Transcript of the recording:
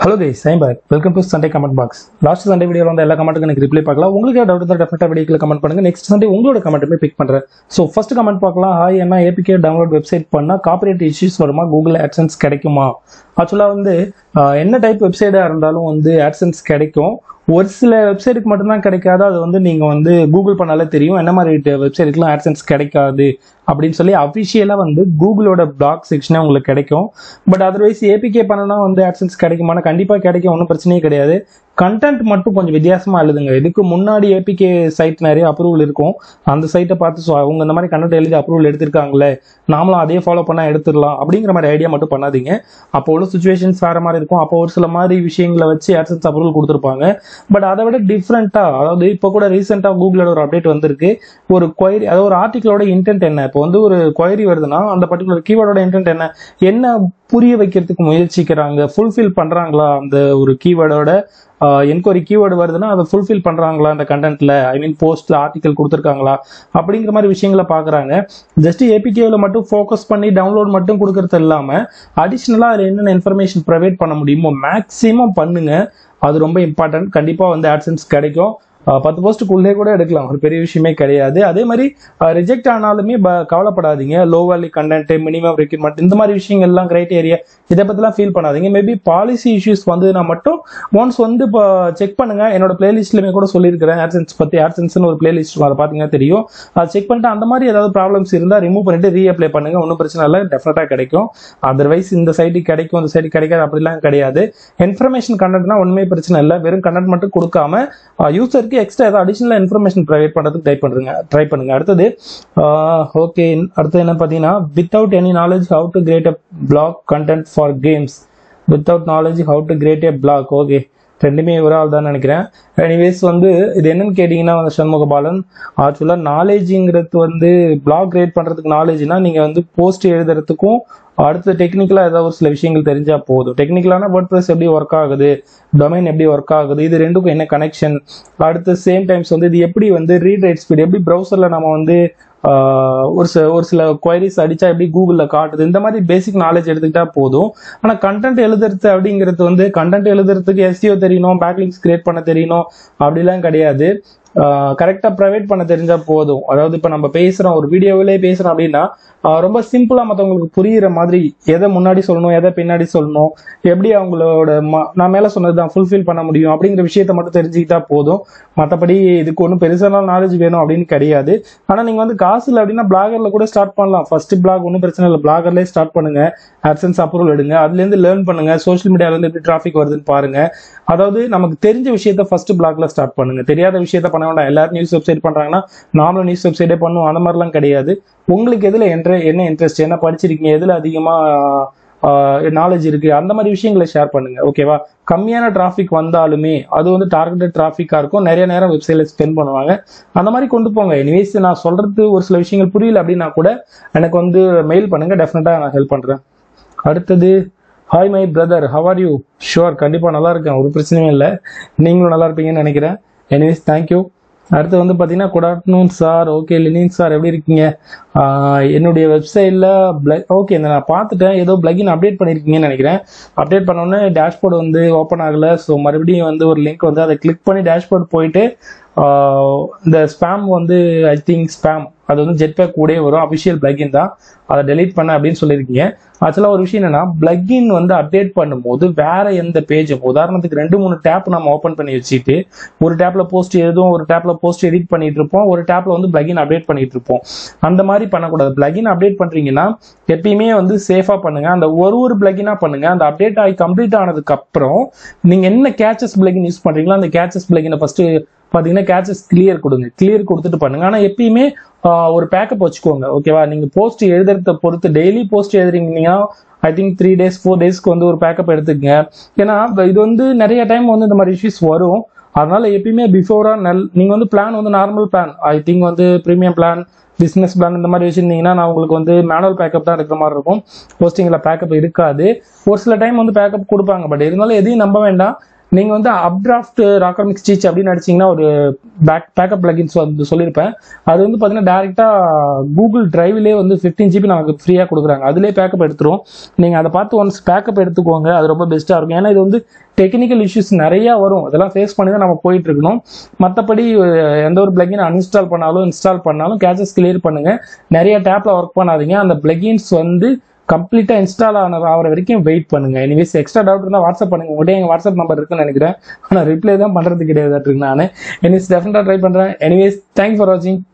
hello guys same back welcome to Sunday comment box last Sunday வீடியோவில் வந்து எல்லா கமெண்ட்டுக்கு எனக்கு ரிப்ளை பார்க்கலாம் உங்களுக்கு டவுட் இருந்தால் டெஃபினட்டாக வீடியோக்கில் கமெண்ட் பண்ணுங்க நெக்ஸ்ட் சண்டே உங்களோட கமெண்ட்டுமே பிக் பண்ணுறேன் ஸோ ஃபர்ஸ்ட் கமெண்ட் பார்க்கலாம் ஹாய் என்ன ஏபிகே டவுன்லோட் வெப்சைட் பண்ணால் காப்பரேட் இஷ்யூஸ் வருமா கூகுள் ஆட்சன்ஸ் கிடைக்குமா ஆக்சுவலாக வந்து ஆஹ், என்ன டைப் வெப்சைட்டாக இருந்தாலும் வந்து ஆட்சன்ஸ் கிடைக்கும் ஒரு சில வெப்சைட்டுக்கு மட்டும்தான் கிடைக்காது அது வந்து நீங்கள் வந்து கூகுள் பண்ணாலே தெரியும் என்ன மாதிரி வெப்சைட்டுக்குலாம் ஆட்சன்ஸ் கிடைக்காது அப்படின்னு சொல்லி அஃபிஷியலாக வந்து கூகுளோட பிளாக் செக்ஷனே உங்களுக்கு கிடைக்கும் பட் அதர்வைஸ் ஏபிகே பண்ணனா வந்து ஆட்சன்ஸ் கிடைக்குமானா கண்டிப்பாக கிடைக்கும் ஒன்றும் பிரச்சனையே கிடையாது கண்டென்ட் மட்டும் கொஞ்சம் வித்தியாசமா எழுதுங்க இதுக்கு முன்னாடி ஏபிகே சைட் நிறைய அப்ரூவல் இருக்கும் அந்த சைட்டை பார்த்து ஸோ அவங்க இந்த மாதிரி கண்டென்ட் எழுதி அப்ரூவல் எடுத்திருக்காங்களே நாமளும் அதே ஃபாலோ பண்ணால் எடுத்துடலாம் அப்படிங்கிற மாதிரி ஐடியா மட்டும் பண்ணாதீங்க அப்போ உள்ள சுச்சுவேஷன்ஸ் வேற மாதிரி இருக்கும் அப்போ ஒரு சில மாதிரி விஷயங்களை வச்சு ஆட்சன்ஸ் அப்ரூவல் கொடுத்துருப்பாங்க பட் அதை விட டிஃப்ரெண்ட்டாக அதாவது இப்போ கூட ரீசெண்டாக கூகுளோட ஒரு அப்டேட் வந்திருக்கு ஒரு கொயரி அதாவது ஒரு ஆர்டிகளோட இன்டென்ட் என்ன இப்போ வந்து ஒரு கொயரி வருதுன்னா அந்த பர்டிகுலர் கீவேர்டோட இன்டென்ட் என்ன என்ன புரிய வைக்கிறதுக்கு முயற்சிக்கிறாங்க ஃபுல்ஃபில் பண்றாங்களா அந்த ஒரு கீவேர்டோட என்கொயரி கீவேர்டு வருதுன்னா அதை ஃபுல்ஃபில் பண்றாங்களா அந்த கண்டென்ட்ல ஐ மீன் போஸ்ட்ல ஆர்டிகல் கொடுத்துருக்காங்களா அப்படிங்கிற மாதிரி விஷயங்களை பார்க்குறாங்க ஜஸ்ட் ஏபிகேவில் மட்டும் ஃபோக்கஸ் பண்ணி டவுன்லோட் மட்டும் கொடுக்கறது இல்லாம அடிஷ்னலாக அதில் என்னென்ன இன்ஃபர்மேஷன் ப்ரொவைட் பண்ண முடியுமோ மேக்ஸிமம் பண்ணுங்க அது ரொம்ப இம்பார்ட்டன்ட் கண்டிப்பாக வந்து ஆட்சன்ஸ் கிடைக்கும் அஹ் பத்து போஸ்ட்டுக்குள்ளே கூட எடுக்கலாம் ஒரு பெரிய விஷயமே கிடையாது அதே மாதிரி ரிஜெக்ட் ஆனாலுமே ப- கவலைப்படாதீங்க low value content minimum requirement இந்த மாதிரி விஷயங்கள்லாம் கிரைட்டேரியா இதை பற்றிலாம் ஃபீல் பண்ணாதீங்க மேபி பாலிசி இஷ்யூஸ் வந்ததுன்னா மட்டும் ஒன்ஸ் வந்து இப்போ செக் பண்ணுங்க என்னோட பிளேலிஸ்ட்லையுமே கூட சொல்லியிருக்கிறேன் ஆட்சன்ஸ் பற்றி ஆட்சன்ஸ்னு ஒரு பிளேலிஸ்ட் அதை பார்த்தீங்கன்னா தெரியும் அதை செக் பண்ணிட்டு அந்த மாதிரி ஏதாவது ப்ராப்ளம்ஸ் இருந்தால் ரிமூவ் பண்ணிட்டு ரீஅப்ளை பண்ணுங்க ஒன்றும் பிரச்சனை இல்லை டெஃபினட்டாக கிடைக்கும் அதர்வைஸ் இந்த சைட்டுக்கு கிடைக்கும் இந்த சைடு கிடைக்காது அப்படிலாம் கிடையாது இன்ஃபர்மேஷன் கண்டென்ட்னா ஒன்றுமே பிரச்சனை இல்லை வெறும் கண்டென்ட் மட்டும் கொடுக்காம யூசருக்கு எக்ஸ்ட்ரா ஏதாவது அடிஷனல் இன்ஃபர்மேஷன் ப்ரொவைட் பண்ணுறதுக்கு ட்ரை பண்ணுங்க ட்ரை பண்ணுங்க அடுத்தது ஓகே அடுத்து என்ன பார்த்தீங்கன்னா without any knowledge how to create a blog content for games without knowledge how to create a blog okay ரெண்டுமே ஒரு ஆள் தான் நினைக்கிறேன் எனிவேஸ் வந்து இது என்னன்னு கேட்டிங்கன்னா வந்து சண்முகபாலன் ஆக்சுவலாக நாலேஜுங்கிறது வந்து பிளாக் கிரியேட் பண்ணுறதுக்கு நாலேஜ்னா நீங்கள் வந்து போஸ்ட் எழுதுறதுக்கும் அடுத்து டெக்னிக்கலாக ஏதாவது ஒரு சில விஷயங்கள் தெரிஞ்சா போதும் டெக்னிக்கலான வேர்ட் ப்ரெஸ் எப்படி ஒர்க் ஆகுது டொமைன் எப்படி ஒர்க் ஆகுது இது ரெண்டுக்கும் என்ன கனெக்ஷன் அடுத்து சேம் டைம்ஸ் வந்து இது எப்படி வந்து ரீட் ரைட் ஸ்பீட் எப்படி ப்ரௌசரில் நம்ம வந்து ஆஹ், ஒரு சில ஒரு சில கொயரிஸ் அடிச்சா எப்படி கூகுளில் காட்டுது இந்த மாதிரி பேசிக் நாலேஜ் எடுத்துக்கிட்டா போதும் ஆனால் கண்டென்ட் எழுதுறது அப்படிங்கிறது வந்து கண்டென்ட் எழுதுறதுக்கு எஸ்சிஓ தெரியணும் பேக்லிங்ஸ் கிரியேட் பண்ண தெரியணும் அப்படிலாம் கிடையாது கரெக்டாக ப்ரைவேட் பண்ண தெரிஞ்சா போதும் அதாவது இப்போ நம்ம பேசுகிறோம் ஒரு வீடியோவிலே பேசுகிறோம் அப்படின்னா ஆஹ் ரொம்ப சிம்பிளாக மற்றவங்களுக்கு புரியிற மாதிரி எதை முன்னாடி சொல்லணும் எதை பின்னாடி சொல்லணும் எப்படி அவங்களோட ம- நான் மேலே சொன்னது தான் ஃபுல்ஃபில் பண்ண முடியும் அப்படிங்கிற விஷயத்த மட்டும் தெரிஞ்சுக்கிட்டா போதும் மற்றபடி இதுக்கு ஒன்றும் பெருசான நாலேஜ் வேணும் அப்படின்னு கிடையாது ஆனால் நீங்கள் வந்து காசு இல்லை அப்படின்னா பிளாகரில் கூட ஸ்டார்ட் பண்ணலாம் ஃபர்ஸ்ட் பிளாக் ஒன்றும் பிரச்சனை இல்லை பிளாகர்லேயே ஸ்டார்ட் பண்ணுங்க ஆட்சன்ஸ் அப்ரூவல் எடுங்க அதுலேருந்து லேர்ன் பண்ணுங்க சோஷியல் மீடியாவிலேருந்து எப்படி டிராஃபிக் வருதுன்னு பாருங்க அதாவது நமக்கு தெரிஞ்ச விஷயத்த ஃபர்ஸ்ட் பிளாக்ல ஸ்டார்ட் பண்ணுங்க தெரியாத விஷயத்த பண்ண வேண்டாம் எல்லாரும் நியூஸ் வெப்சைட் பண்றாங்கன்னா நாமளும் நியூஸ் வெப்சைட்டே பண்ணுவோம் அந்த மாதிரிலாம் கிடையாது உங்களுக்கு எதுல என்ட்ர என்ன இன்ட்ரெஸ்ட் என்ன படிச்சிருக்கீங்க எதுல அதிகமா நாலேஜ் இருக்கு அந்த மாதிரி விஷயங்களை ஷேர் பண்ணுங்க ஓகேவா கம்மியான டிராஃபிக் வந்தாலுமே அது வந்து டார்கெட்டட் டிராஃபிக்கா இருக்கும் நிறைய நேரம் வெப்சைட்ல ஸ்பெண்ட் பண்ணுவாங்க அந்த மாதிரி கொண்டு போங்க எனிவேஸ் நான் சொல்றது ஒரு சில விஷயங்கள் புரியல அப்படின்னா கூட எனக்கு வந்து மெயில் பண்ணுங்க டெஃபினட்டா நான் ஹெல்ப் பண்றேன் அடுத்தது hi my brother how are you sure கண்டிப்பாக நல்லா இருக்கேன் ஒரு பிரச்சனையும் இல்லை நீங்களும் நல்லா இருப்பீங்கன்னு நினைக்கிறேன் எனிவேஸ் தேங்க்யூ அடுத்து வந்து பார்த்தீங்கன்னா குட் ஆஃப்டர்நூன் சார் ஓகே லினின் சார் எப்படி இருக்கீங்க ஆஹ் என்னுடைய வெப்சைட்டில் பிளக் ஓகே இந்த நான் பார்த்துட்டேன் ஏதோ பிளகின் அப்டேட் பண்ணியிருக்கீங்கன்னு நினைக்கிறேன் அப்டேட் பண்ணோன்னே டேஷ்போர்டு வந்து ஓப்பன் ஆகலை ஸோ மறுபடியும் வந்து ஒரு லிங்க் வந்து அதை கிளிக் பண்ணி டேஷ்போர்ட் போயிட்டு ஆஹ் இந்த ஸ்பேம் வந்து ஐ திங்க் ஸ்பேம் அது வந்து ஜெட் பேக் கூடயே வரும் அஃபிஷியல் பிளகின் தான் அதை டெலீட் பண்ண அப்படின்னு சொல்லியிருக்கீங்க ஆக்சுவலாக ஒரு விஷயம் என்னன்னா பிளகின் வந்து அப்டேட் பண்ணும்போது வேற எந்த பேஜும் உதாரணத்துக்கு ரெண்டு மூணு டேப் நம்ம ஓப்பன் பண்ணி வச்சுட்டு ஒரு டேப்ல போஸ்ட் எழுதும் ஒரு டேப்ல போஸ்ட் எடிட் பண்ணிட்டு இருப்போம் ஒரு டேப்ல வந்து பிளகின் அப்டேட் பண்ணிட்டு இருப்போம் அந்த மாதிரி பண்ணக்கூடாது பிளகின் அப்டேட் பண்றீங்கன்னா எப்பயுமே வந்து சேஃபா பண்ணுங்க அந்த ஒரு ஒரு பிளகினா பண்ணுங்க அந்த அப்டேட் ஆகி கம்ப்ளீட் ஆனதுக்கு அப்புறம் நீங்க என்ன கேச்சஸ் பிளகின் யூஸ் பண்றீங்களோ அந்த கேச்சஸ் பிளகினை ஃபர்ஸ்ட் பாத்தீங்கன்னா கேச்சஸ் கிளியர் கொடுங்க கிளியர் கொடுத்துட்டு பண்ணுங்க ஆனா எப்பயுமே ஆஹ், ஒரு பேக்கப் வச்சுக்கோங்க ஓகேவா நீங்க போஸ்ட் எழுதுறத பொறுத்து டெய்லி போஸ்ட் எழுதுறீங்கன்னா I think three days four டேஸ்க்கு வந்து ஒரு பேக்கப் எடுத்துக்கங்க ஏன்னா இது வந்து நிறைய டைம் வந்து இந்த மாதிரி இஷ்யூஸ் வரும் அதனால எப்பயுமே பிஃபோரா நல் நீங்க வந்து பிளான் வந்து நார்மல் பிளான் ஐ திங்க் வந்து ப்ரீமியம் பிளான் பிஸ்னஸ் பிளான் இந்த மாதிரி வச்சிருந்தீங்கன்னா நான் உங்களுக்கு வந்து மேனுவல் பேக்கப் தான் இருக்கிற மாதிரி இருக்கும் போஸ்டிங்கில் பேக்கப் இருக்காது ஒரு சில டைம் வந்து பேக்கப் கொடுப்பாங்க பட் இருந்தாலும் எதையும் நம்ப வேண்டாம் நீங்கள் வந்து அப்டிராஃப்ட் ராக்கர்மிக் ஸ்டிச் அப்படின்னு அடிச்சீங்கன்னா ஒரு பேக் பேக்கப் பிளகின்ஸ் வந்து சொல்லியிருப்பேன் அது வந்து பார்த்தீங்கன்னா டேரெக்டாக கூகுள் டிரைவ்லேயே வந்து ஃபிஃப்டீன் ஜிபி நமக்கு ஃப்ரீயாக கொடுக்குறாங்க அதுலேயே பேக்கப் எடுத்துரும் நீங்கள் அதை பார்த்து ஒன்ஸ் பேக்கப் எடுத்துக்கோங்க அது ரொம்ப பெஸ்ட்டாக இருக்கும் ஏன்னா இது வந்து டெக்னிக்கல் இஷ்யூஸ் நிறையா வரும் அதெல்லாம் ஃபேஸ் பண்ணி தான் நம்ம போயிட்டு இருக்கணும் மற்றபடி எந்த ஒரு பிளகின் அன்இன்ஸ்டால் பண்ணாலும் இன்ஸ்டால் பண்ணாலும் கேச்சஸ் கிளியர் பண்ணுங்க நிறைய டேப்ல ஒர்க் பண்ணாதீங்க அந்த பிளகின்ஸ் வந்து கம்ப்ளீட்டாக இன்ஸ்டால் ஆன ஆகிற வரைக்கும் வெயிட் பண்ணுங்க எனிவேஸ் எக்ஸ்ட்ரா டவுட் இருந்தால் வாட்ஸ்அப் பண்ணுங்க உங்கள்கிட்ட எங்கள் வாட்ஸ்அப் நம்பர் இருக்குன்னு நினைக்கிறேன் ஆனால் ரிப்ளை தான் பண்ணுறது கிடையாது நான் எனிவேஸ் டெஃபினட்டாக ட்ரை பண்ணுறேன் எனிவேஸ் தேங்க்ஸ் ஃபார் வாட்சிங்